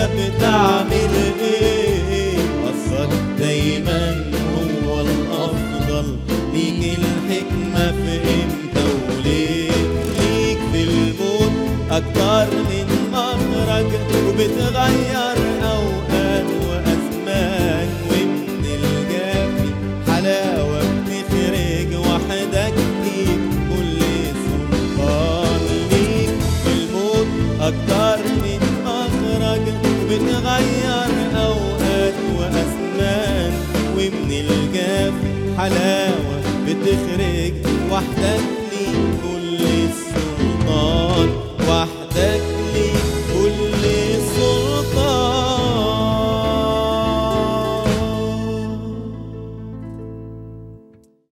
بتعمل ايه قصدك دايما هو الافضل ليك الحكمة في امتى وليه ليك في الموت اكتر من مخرج وبتغير اوقات وازمان ومن الجافي حلاوة بتخرج وحدك ليك كل سلطان ليك في الموت اكتر من مخرج بتغير اوقات وازمان ومن الجافي حلاوة بتخرج وحدك ليك كل